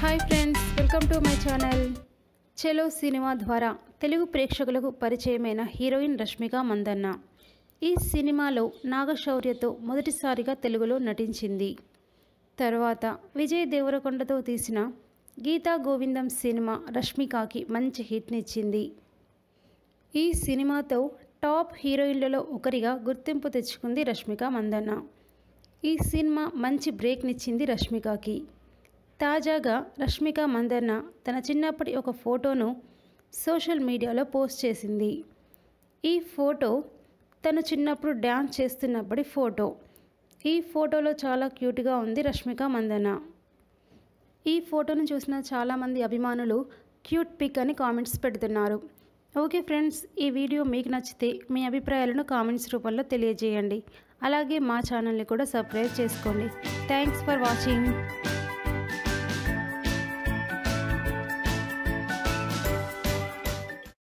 hi friends welcome to my channel చెలో cinema ద్వారా తెలుగు ప్రేక్షకులకు పరిచయమైన హీరోయిన్ రష్మిక మందన్న ఈ సినిమాలో నాగశౌర్యతో మొదటిసారిగా తెలుగులో నటించింది తర్వాత విజయ్ దేవరకొండతో తీసిన గీతా గోవిందం సినిమా రష్మికకి మంచి హిట్నిచ్చింది ఈ సినిమాతో టాప్ హీరోయిన్లలో ఒకరిగా గుర్తింపు తెచ్చుకుంది రష్మిక మందన్న ఈ సినిమా మంచి బ్రేక్నిచ్చింది రష్మికకి తాజాగా రష్మిక మందన్న తన చిన్నప్పటి ఒక ఫోటోను సోషల్ మీడియాలో పోస్ట్ చేసింది ఈ ఫోటో తను చిన్నప్పుడు డ్యాన్స్ చేస్తున్నప్పటి ఫోటో ఈ ఫోటోలో చాలా క్యూట్గా ఉంది రష్మిక మందన్న ఈ ఫోటోను చూసిన చాలామంది అభిమానులు క్యూట్ పిక్ అని కామెంట్స్ పెడుతున్నారు ఓకే ఫ్రెండ్స్ ఈ వీడియో మీకు నచ్చితే మీ అభిప్రాయాలను కామెంట్స్ రూపంలో తెలియజేయండి అలాగే మా ఛానల్ని కూడా సబ్స్క్రైబ్ చేసుకోండి థ్యాంక్స్ ఫర్ వాచింగ్